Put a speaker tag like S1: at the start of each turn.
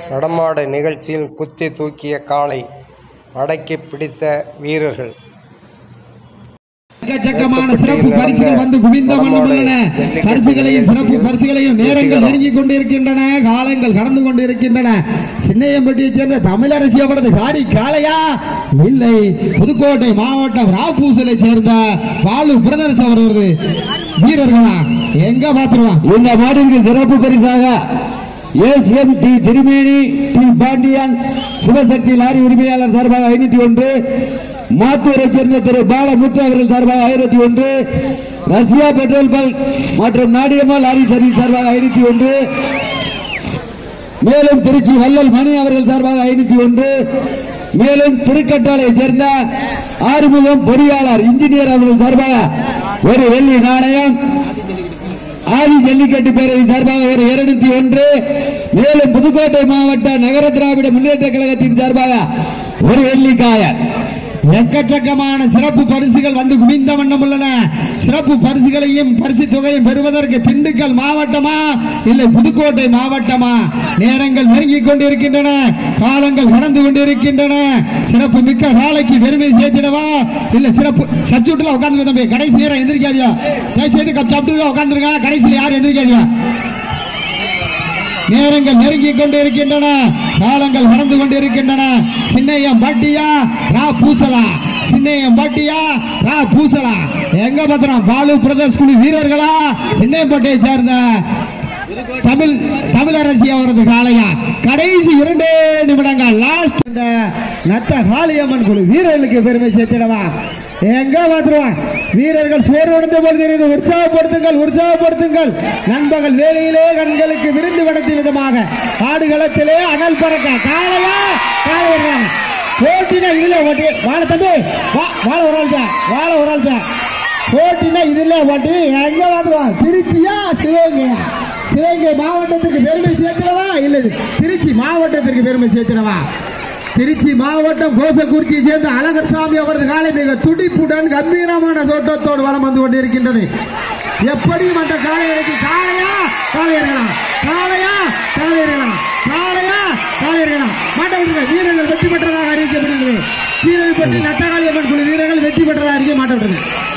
S1: நடமாட நிகழ்ச்சியில் குத்தி தூக்கிய காளை அடக்கி பிடித்த வீரர்கள்
S2: எக்கச்சக்கமான சிறப்பு பரிசுகள் வந்து குவிந்த வண்ணம் உள்ளன பரிசுகளையும் சிறப்பு பரிசுகளையும் நேரங்கள் நெருங்கிக் கொண்டிருக்கின்றன காலங்கள் கடந்து கொண்டிருக்கின்றன சின்னையம்பட்டியைச் சேர்ந்த தமிழரசி அவரது காரி காளையா இல்லை புதுக்கோட்டை மாவட்டம் ராப்பூசலை சேர்ந்த பாலு பிரதர்ஸ் அவரது வீரர்களா எங்க பாத்துருவான்
S3: இந்த மாட்டிற்கு சிறப்பு பரிசாக S M T Thirumeni T Pandian Sivasakthi lorry உரிமையாளர் சார்பாக ஐநூத்தி ஒன்று மாத்தூரை சேர்ந்த திரு பாலமுத்து அவர்கள் சார்பாக ஆயிரத்தி ஒன்று ரஷ்யா பெட்ரோல் பல்க் மற்றும் நாடியம்மா லாரி சர்வீஸ் சார்பாக ஐநூத்தி ஒன்று மேலும் திருச்சி வள்ளல் மணி அவர்கள் சார்பாக ஐநூத்தி ஒன்று மேலும் திருக்கட்டாலையை சேர்ந்த ஆறுமுகம் பொறியாளர் இன்ஜினியர் அவர்கள் சார்பாக ஒரு வெள்ளி நாணயம் ஆதி ஜல்லிக்கட்டு பேரவை சார்பாக ஒரு இருநூத்தி ஒன்று மேலும் புதுக்கோட்டை மாவட்ட நகர திராவிட முன்னேற்ற கழகத்தின் சார்பாக ஒரு வெள்ளிக்காயர்
S2: எக்கச்சக்கமான சிறப்பு பரிசுகள் வந்து குவிந்த வண்ணம் உள்ளன சிறப்பு பரிசுகளையும் பரிசு தொகையும் பெறுவதற்கு திண்டுக்கல் மாவட்டமா இல்லை புதுக்கோட்டை மாவட்டமா நேரங்கள் நெருங்கிக் கொண்டிருக்கின்றன காலங்கள் கடந்து கொண்டிருக்கின்றன சிறப்பு மிக்க காலைக்கு பெருமை சேர்த்திடவா இல்ல சிறப்பு சப்ஜூட்ல உட்காந்துருக்க தம்பி கடைசி நேரம் எந்திரிக்காதியா தயவுசெய்து சப்ஜூட்ல உட்காந்துருங்க கடைசியில் யாரும் எந்திரிக்காதியா நேரங்கள் நெருங்கிக் கொண்டிருக்கின்றன காலங்கள் கடந்து கொண்டிருக்கின்றன சின்னையம் பட்டியா ரா பூசலா சின்னையம் பட்டியா ரா பூசலா எங்க பத்திரம் பாலு பிரதர்ஸ் குழு வீரர்களா சின்னையம்பட்டியை சேர்ந்த தமிழ் தமிழரசி அவரது காளையா கடைசி இரண்டே நிமிடங்கள் லாஸ்ட் இந்த நத்த காளியம்மன் குழு வீரர்களுக்கு பெருமை சேர்த்திடவா எங்க பாத்துருவான் வீரர்கள் சோர்வடைந்த போல் தெரியுது உற்சாகப்படுத்துங்கள் உற்சாகப்படுத்துங்கள் நண்பகல் வேலையிலே கண்களுக்கு விருந்து படத்தின் விதமாக ஆடுகளத்திலே அனல் பறக்க காளையா காளையா போட்டினா இதுல ஓட்டி வாழ தம்பி வா வாழ ஒரு ஆள் தான் வாழ ஒரு ஆள் தான் போட்டினா இதுல ஓட்டி எங்க பாத்துருவான் திருச்சியா சிவகங்கையா சிவகங்கை மாவட்டத்திற்கு பெருமை சேர்த்திடவா இல்லை திருச்சி மாவட்டத்திற்கு பெருமை சேர்த்திடவா திருச்சி மாவட்டம் கோசக்குறிச்சியை சேர்ந்த அழகர் சாமி அவரது காலை மிக துடிப்புடன் கம்பீரமான தோட்டத்தோடு வலம் வந்து கொண்டிருக்கின்றது எப்படியும் அந்த காளையருக்கு காளையா காளையர்களா காளையா காளையர்களா காளையா காளையர்களா மாட்ட விட்டுருங்க வீரர்கள் வெற்றி பெற்றதாக அறிவிக்கப்படுகிறது கீழப்பட்டி நட்டகாளியம்மன் குழு வீரர்கள் வெற்றி பெற்றதாக அறிவிக்க மாட்ட விட்டுருங்க